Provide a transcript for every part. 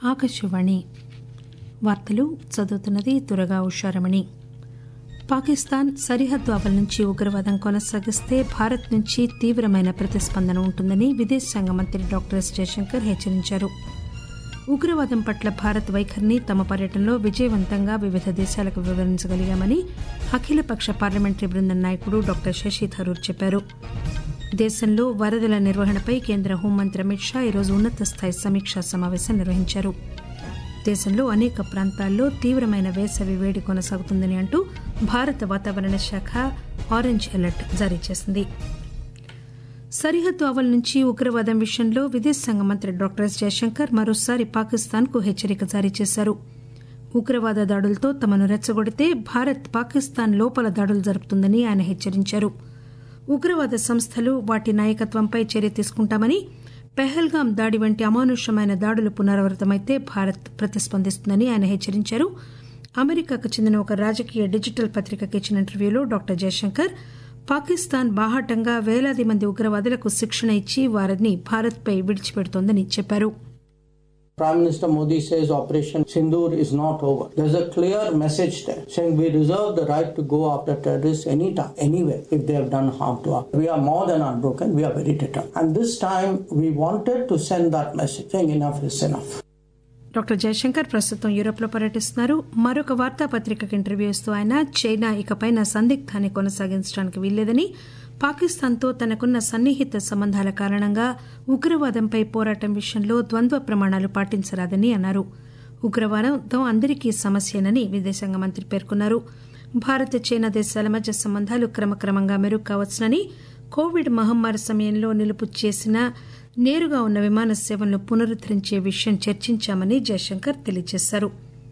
ఆకాశవాణి వార్తలు చదువుతున్నది దురగా ఉషారమణి పాకిస్తాన్ సరిహద్దు ఆవల నుంచి ఉగ్రవాదం కొనసాగిస్తే భారత్ నుంచి తీవ్రమైన ప్రతిస్పందన ఉంటుందని విదేశాంగ మంత్రి డాక్టర్ ఎస్ జయశంకర్ హెచ్చరించారు ఉగ్రవాదం పట్ల భారత్ వైఖరిని తమ పర్యటనలో విజయవంతంగా వివిధ దేశాలకు వివరించగలిగామని అఖిలపక్ష పార్లమెంటరీ బృందం నాయకుడు డాక్టర్ శశి థరూర్ చెప్పారు దేశంలో వరదల నిర్వహణపై కేంద్ర హోంమంత్రి అమిత్ షా ఈరోజు ఉన్నత స్థాయి సమీక్షా సమావేశం నిర్వహించారు దేశంలో అనేక ప్రాంతాల్లో తీవ్రమైన వేసవి వేడి కొనసాగుతుందని అంటూ భారత వాతావరణ శాఖ ఆరెంజ్ అలర్ట్ జారీ చేసింది సరిహద్దు ఆవల నుంచి ఉగ్రవాదం విషయంలో విదేశాంగ మంత్రి డాక్టర్ ఎస్ జయశంకర్ మరోసారి పాకిస్తాన్ కు హెచ్చరిక జారీ చేశారు ఉగ్రవాద దాడులతో తమను రెచ్చగొడితే భారత్ పాకిస్తాన్ లోపల దాడులు జరుపుతుందని ఆయన హెచ్చరించారు ఉగ్రవాద సంస్థలు వాటి నాయకత్వంపై చర్య తీసుకుంటామని పెహల్గాం దాడి వంటి అమానుషమైన దాడులు పునరావృతమైతే భారత్ ప్రతిస్పందిస్తుందని ఆయన హెచ్చరించారు అమెరికాకు చెందిన ఒక రాజకీయ డిజిటల్ పత్రికకు ఇచ్చిన ఇంటర్వ్యూలో డాక్టర్ జయశంకర్ పాకిస్తాన్ బాహాటంగా వేలాది మంది ఉగ్రవాదులకు శిక్షణ ఇచ్చి వారిని భారత్పై విడిచిపెడుతోందని చెప్పారు Prime Minister Modi says Operation Sindoor is not over. There's a clear message there saying we reserve the right to go after terrorists anytime, anywhere, if they have done harm to us. We are more than unbroken, we are very determined. And this time we wanted to send that message saying enough is enough. Doctor Jaishankar ప్రస్తుతం Europe లో పర్యటిస్తున్నారు మరొక వార్తాపత్రికకు interview ఇస్తూ ఆయన China ఇకపైన సందిగ్ధాన్ని కొనసాగించడానికి వీల్లేదని పాకిస్తాన్తో తనకున్న సన్నిహిత సంబంధాల కారణంగా ఉగ్రవాదంపై పోరాటం విషయంలో ద్వంద్వ ప్రమాణాలు పాటించరాదని అన్నారు ఉగ్రవాదం అందరికీ సమస్యేనని విదేశాంగ మంత్రి పేర్కొన్నారు భారత్ చైనా దేశాల మధ్య సంబంధాలు క్రమక్రమంగా మెరుగు కావచ్చునని కోవిడ్ మహమ్మారి సమయంలో నిలుపు చేసిన నేరుగా ఉన్న విమాన సేవలను పునరుద్దరించే విషయం చర్చించామని జయశంకర్ తెలియజేశారు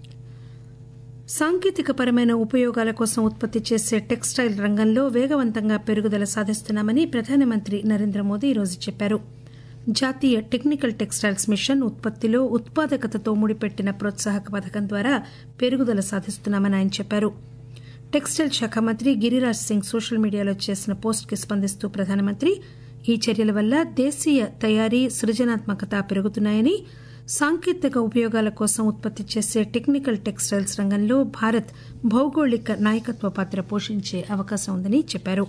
సాంకేతికపరమైన ఉపయోగాల కోసం ఉత్పత్తి చేసే టెక్స్టైల్ రంగంలో వేగవంతంగా పెరుగుదల సాధిస్తున్నామని ప్రధానమంత్రి నరేంద్ర మోదీ ఈరోజు చెప్పారు జాతీయ టెక్నికల్ టెక్స్టైల్స్ మిషన్ ఉత్పత్తిలో ఉత్పాదకతతో ముడిపెట్టిన ప్రోత్సాహక పథకం ద్వారా పెరుగుదల సాధిస్తున్నామని ఆయన చెప్పారు టెక్స్టైల్ శాఖ మంత్రి గిరిరాజ్ సింగ్ సోషల్ మీడియాలో చేసిన పోస్ట్ కి స్పందిస్తూ ప్రధానమంత్రి ఈ చర్యల వల్ల దేశీయ తయారీ సృజనాత్మకత పెరుగుతున్నాయని సాంకేతిక ఉపయోగాల కోసం ఉత్పత్తి చేసే టెక్నికల్ టెక్స్టైల్స్ రంగంలో భారత్ భౌగోళిక నాయకత్వ పాత్ర పోషించే అవకాశం ఉందని చెప్పారు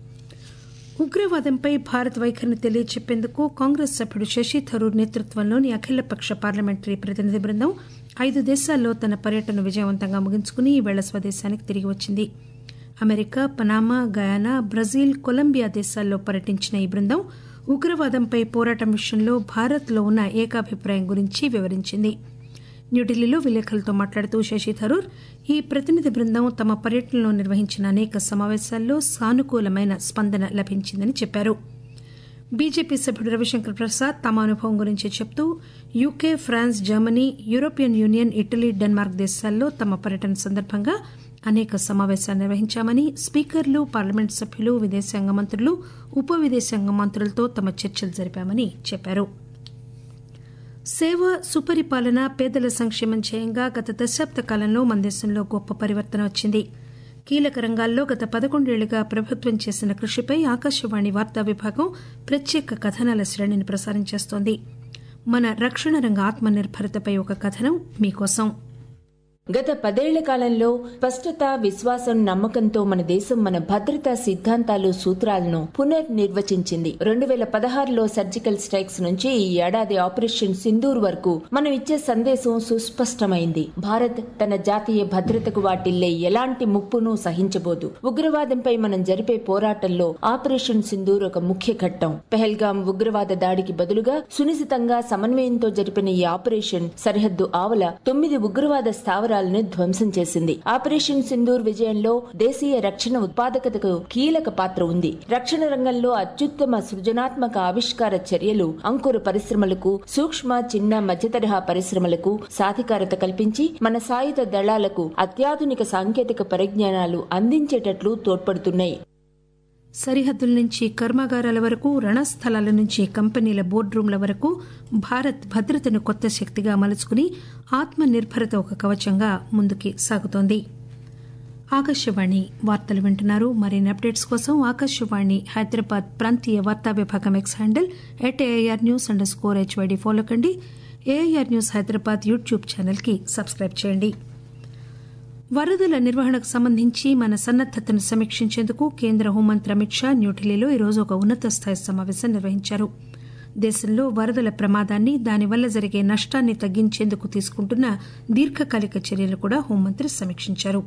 ఉగ్రవాదంపై భారత్ వైఖరిని తెలియచెప్పేందుకు కాంగ్రెస్ సభ్యుడు శశి థరూర్ నేతృత్వంలోని అఖిలపక్ష పార్లమెంటరీ ప్రతినిధి బృందం ఐదు దేశాల్లో తన పర్యటన విజయవంతంగా ముగించుకుని ఈవేళ స్వదేశానికి తిరిగి వచ్చింది America Panama Guyana Brazil Colombia దేశాల్లో పర్యటించిన ఈ బృందం ఉగ్రవాదంపై పోరాటం విషయంలో భారత్లో ఉన్న ఏకాభిప్రాయం గురించి వివరించింది న్యూఢిల్లీలో విలేకరులతో మాట్లాడుతూ శశి థరూర్ ఈ ప్రతినిధి బృందం తమ పర్యటనలో నిర్వహించిన అనేక సమావేశాల్లో సానుకూలమైన స్పందన లభించిందని చెప్పారు బీజేపీ సభ్యుడు రవిశంకర్ ప్రసాద్ తమ అనుభవం గురించి చెప్తూ UK France Germany European Union Italy Denmark దేశాల్లో తమ పర్యటన సందర్భంగా అనేక సమావేశాలు నిర్వహించామని స్పీకర్లు పార్లమెంట్ సభ్యులు విదేశాంగ మంత్రులు ఉప విదేశాంగ మంత్రులతో తమ చర్చలు జరిపామని చెప్పారు సేవ సుపరిపాలన పేదల సంక్షేమం ధ్యేయంగా గత దశాబ్ద కాలంలో మన దేశంలో గొప్ప పరివర్తన వచ్చింది కీలక రంగాల్లో గత పదకొండేళ్లుగా ప్రభుత్వం చేసిన కృషిపై ఆకాశవాణి వార్తా విభాగం ప్రత్యేక కథనాల శ్రేణిని ప్రసారం చేస్తోంది మన రక్షణ రంగ ఆత్మనిర్భరతపై ఒక కథనం మీకోసం గత పదేళ్ల కాలంలో స్పష్టత విశ్వాసం నమ్మకంతో మన దేశం మన భద్రతా సిద్ధాంతాలు సూత్రాలను పునర్నిర్వచించింది రెండు వేల పదహారులో సర్జికల్ స్ట్రైక్స్ నుంచి ఈ ఏడాది ఆపరేషన్ సింధూర్ వరకు మనం ఇచ్చే సందేశం సుస్పష్టమైంది భారత్ తన జాతీయ భద్రతకు వాటిల్లే ఎలాంటి ముప్పును సహించబోదు ఉగ్రవాదంపై మనం జరిపే పోరాటంలో ఆపరేషన్ సింధూర్ ఒక ముఖ్య ఘట్టం పెహల్గాం ఉగ్రవాద దాడికి బదులుగా సునిశితంగా సమన్వయంతో జరిపిన ఈ ఆపరేషన్ సరిహద్దు ఆవల తొమ్మిది ఉగ్రవాద స్థావరాలు ధ్వంసం చేసింది ఆపరేషన్ సింధూర్ విజయంలో దేశీయ రక్షణ ఉత్పాదకతకు కీలక పాత్ర ఉంది రక్షణ రంగంలో అత్యుత్తమ సృజనాత్మక ఆవిష్కార చర్యలు అంకుర పరిశ్రమలకు సూక్ష్మ చిన్న మధ్యతరహా పరిశ్రమలకు సాధికారత కల్పించి మన సాయుధ దళాలకు అత్యాధునిక సాంకేతిక పరిజ్ఞానాలు అందించేటట్లు తోడ్పడుతున్నాయి సరిహద్దుల నుంచి కర్మాగారాల వరకు రణస్థలాల నుంచి కంపెనీల బోర్డు రూంల వరకు భారత్ భద్రతను కొత్త శక్తిగా మలుచుకుని ఆత్మ నిర్భరత ఒక కవచంగా ముందుకు సాగుతోంది ఆకాశవాణి వార్తలు వింటున్నారు మరిన్ని అప్డేట్స్ కోసం ఆకాశవాణి హైదరాబాద్ ప్రాంతీయ వార్తా విభాగం X handle at AIR news underscore HYD follow కండి ఏఐఆర్ న్యూస్ హైదరాబాద్ యూట్యూబ్ ఛానల్కి సబ్స్క్రైబ్ చేయండి వరదల నిర్వహణకు సంబంధించి మన సన్నద్దతను సమీక్షించేందుకు కేంద్ర హోంమంత్రి అమిత్ షా న్యూఢిల్లీలో ఈరోజు ఒక ఉన్నత స్థాయి సమావేశం నిర్వహించారు దేశంలో వరదల ప్రమాదాన్ని దానివల్ల జరిగే నష్టాన్ని తగ్గించేందుకు తీసుకుంటున్న దీర్ఘకాలిక చర్యలు కూడా హోంమంత్రి సమీక్షించారు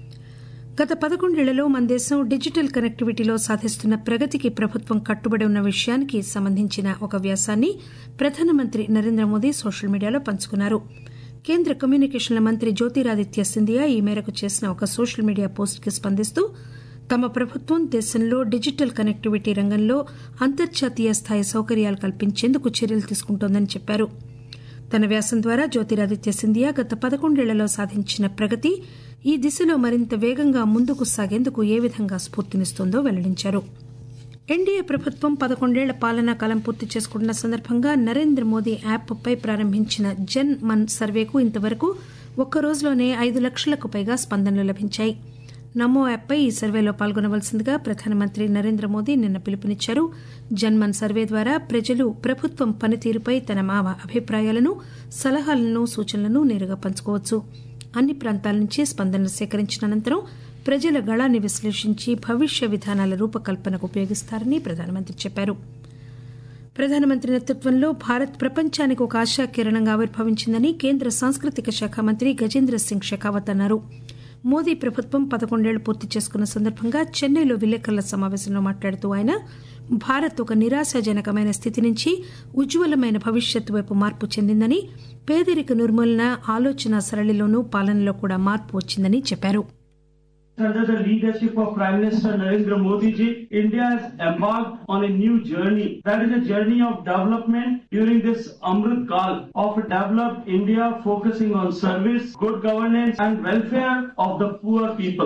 గత పదకొండేళ్లలో మన దేశం డిజిటల్ కనెక్టివిటీలో సాధిస్తున్న ప్రగతికి ప్రభుత్వం కట్టుబడి ఉన్న విషయానికి సంబంధించిన ఒక వ్యాసాన్ని ప్రధానమంత్రి నరేంద్ర మోదీ సోషల్ మీడియాలో పంచుకున్నారు కేంద్ర కమ్యూనికేషన్ల మంత్రి జ్యోతిరాదిత్య సింధియా ఈ మేరకు చేసిన ఒక సోషల్ మీడియా పోస్టుకి స్పందిస్తూ తమ ప్రభుత్వం దేశంలో డిజిటల్ కనెక్టివిటీ రంగంలో అంతర్జాతీయ స్థాయి సౌకర్యాలు కల్పించేందుకు చర్యలు తీసుకుంటోందని చెప్పారు తన వ్యాసం ద్వారా జ్యోతిరాదిత్య సింధియా గత పదకొండేళ్లలో సాధించిన ప్రగతి ఈ దిశలో మరింత వేగంగా ముందుకు సాగేందుకు ఏ విధంగా స్ఫూర్తినిస్తోందో వెల్లడించారు ఎన్డీఏ ప్రభుత్వం పదకొండేళ్ల పాలనా కాలం పూర్తి చేసుకుంటున్న సందర్భంగా నరేంద్ర మోదీ యాప్ పై ప్రారంభించిన జన్ మన్ సర్వేకు ఇంతవరకు ఒక్క రోజులోనే ఐదు లక్షలకు పైగా స్పందనలు లభించాయి నమో యాప్పై ఈ సర్వేలో పాల్గొనవలసిందిగా ప్రధానమంత్రి నరేంద్ర మోదీ నిన్న పిలుపునిచ్చారు జన్మన్ సర్వే ద్వారా ప్రజలు ప్రభుత్వం పనితీరుపై తమ అభిప్రాయాలను సలహాలను సూచనలను నేరుగా పంచుకోవచ్చు అన్ని ప్రాంతాల నుంచి స్పందనలు సేకరించిన అనంతరం ప్రజల గళాన్ని విశ్లేషించి భవిష్య విధానాల రూపకల్పనకు ఉపయోగిస్తారని ప్రధానమంత్రి చెప్పారు ప్రధానమంత్రి నేతృత్వంలో భారత్ ప్రపంచానికి ఒక ఆశాకిరణంగా ఆవిర్భవించిందని కేంద్ర సాంస్కృతిక శాఖ మంత్రి గజేంద్ర సింగ్ షెకావత్ అన్నారు మోదీ ప్రభుత్వం పదకొండేళ్లు పూర్తి చేసుకున్న సందర్భంగా చెన్నైలో విలేకరుల సమావేశంలో మాట్లాడుతూ ఆయన భారత్ ఒక నిరాశాజనకమైన స్థితి నుంచి ఉజ్వలమైన భవిష్యత్తు వైపు మార్పు చెందిందని పేదరిక నిర్మూలన ఆలోచన సరళిలోనూ పాలనలో కూడా మార్పు వచ్చిందని చెప్పారు Under the leadership of Prime Minister Narendra Modi ji, India has embarked on a new journey. That is a journey of development during this Amrit Kal of a developed India focusing on service, good governance and welfare of the poor people.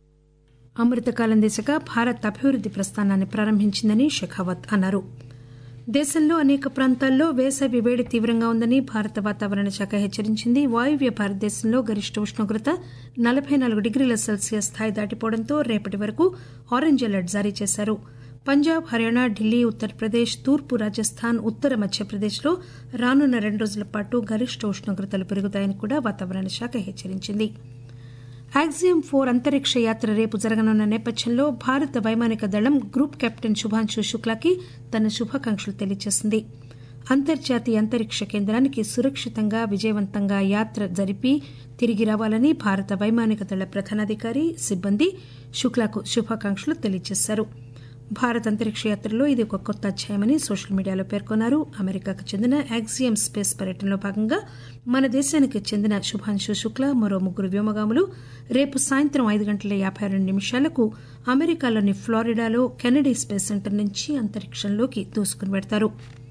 అమృతకాలం దిశగా భారత్ అభివృద్ది ప్రస్థానాన్ని ప్రారంభించిందని షెఖావత్ అన్నారు దేశంలో అనేక ప్రాంతాల్లో వేసవి వేడి తీవ్రంగా ఉందని భారత వాతావరణ శాఖ హెచ్చరించింది వాయువ్య భారతదేశంలో గరిష్ట ఉష్ణోగ్రత నలబై నాలుగు డిగ్రీల సెల్సియస్ స్థాయి దాటిపోవడంతో రేపటి వరకు ఆరెంజ్ అలర్ట్ జారీ చేశారు పంజాబ్ హర్యానా ఢిల్లీ ఉత్తరప్రదేశ్ తూర్పు రాజస్థాన్ ఉత్తర మధ్యప్రదేశ్లో రానున్న రెండు రోజుల పాటు గరిష్ట ఉష్ణోగ్రతలు పెరుగుతాయని కూడా వాతావరణ శాఖ హెచ్చరించింది యాక్సియం ఫోర్ అంతరిక్ష యాత్ర రేపు జరగనున్న నేపథ్యంలో భారత వైమానిక దళం గ్రూప్ కెప్టెన్ శుభాంశు శుక్లాకి తన శుభాకాంక్షలు తెలియజేసింది అంతర్జాతీయ అంతరిక్ష కేంద్రానికి సురక్షితంగా విజయవంతంగా యాత్ర జరిపి తిరిగి రావాలని భారత వైమానిక దళ ప్రధానాధికారి సిబ్బంది శుక్లాకు శుభాకాంక్షలు తెలియజేశారు భారత్ అంతరిక్ష యాత్రలో ఇది ఒక కొత్త అధ్యాయమని సోషల్ మీడియాలో పేర్కొన్నారు అమెరికాకు చెందిన యాక్సియం స్పేస్ పర్యటనలో భాగంగా మన దేశానికి చెందిన శుభాంశు శుక్లా మరో ముగ్గురు వ్యోమగాములు రేపు సాయంత్రం ఐదు గంటల యాబై రెండు నిమిషాలకు అమెరికాలోని ఫ్లోరిడాలో కెనడీ స్పేస్ సెంటర్ నుంచి అంతరిక్షంలోకి దూసుకుని పెడతారు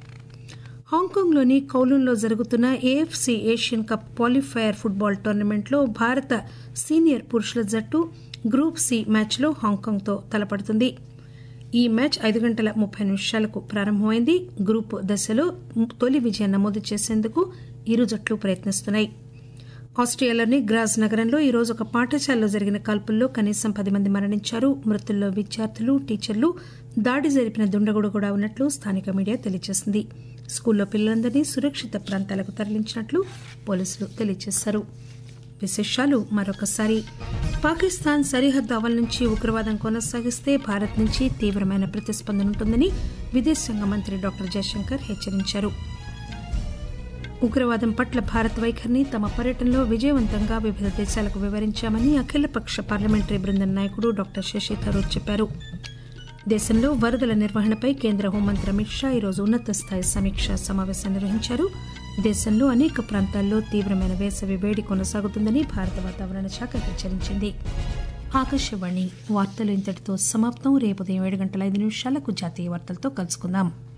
హాంకాంగ్లోని కౌలూన్లో జరుగుతున్న AFC Asian cup qualifier football టోర్నమెంట్లో భారత సీనియర్ పురుషుల జట్టు గ్రూప్ సి మ్యాచ్లో హాంకాంగ్తో తలపడుతుంది ఈ మ్యాచ్ ఐదు గంటల ముప్పై నిమిషాలకు ప్రారంభమైంది గ్రూప్ దశలో తొలి విజయం నమోదు చేసేందుకు ఇరు జట్లు ప్రయత్నిస్తున్నాయి ఆస్ట్రియాలోని గ్రాజ్ నగరంలో ఈ రోజు ఒక పాఠశాలలో జరిగిన కాల్పుల్లో కనీసం పది మంది మరణించారు మృతుల్లో విద్యార్థులు టీచర్లు దాడి జరిపిన దుండగుడు కూడా ఉన్నట్లు స్థానిక మీడియా తెలియజేసింది స్కూల్లో పిల్లలందరినీ సురక్షిత ప్రాంతాలకు తరలించినట్లు పోలీసులు తెలియజేశారు విశేషాలు మరొకసారి పాకిస్తాన్ సరిహద్దు అవల్ నుంచి ఉగ్రవాదం కొనసాగిస్తే భారత్ నుంచి తీవ్రమైన ప్రతిస్పందన ఉంటుందని విదేశాంగ మంత్రి డాక్టర్ జయశంకర్ హెచ్చరించారు ఉగ్రవాదం పట్ల భారత్ వైఖరిని తమ పర్యటనలో విజయవంతంగా వివిధ దేశాలకు వివరించామని అఖిలపక్ష పార్లమెంటరీ బృందం నాయకుడు డాక్టర్ శశి థరూర్ చెప్పారు దేశంలో వరదల నిర్వహణపై కేంద్ర హోంమంత్రి అమిత్ షా ఈరోజు ఉన్నత స్థాయి సమీక్షా సమావేశం నిర్వహించారు దేశంలో అనేక ప్రాంతాల్లో తీవ్రమైన వేసవి వేడి కొనసాగుతుందని భారత వాతావరణ శాఖ హెచ్చరించింది ఆకాశవాణి వార్తలు ఇంతటితో సమాప్తం రేపు ఉదయం ఏడు గంటల ఐదు నిమిషాలకు జాతీయ వార్తలతో కలుసుకుందాం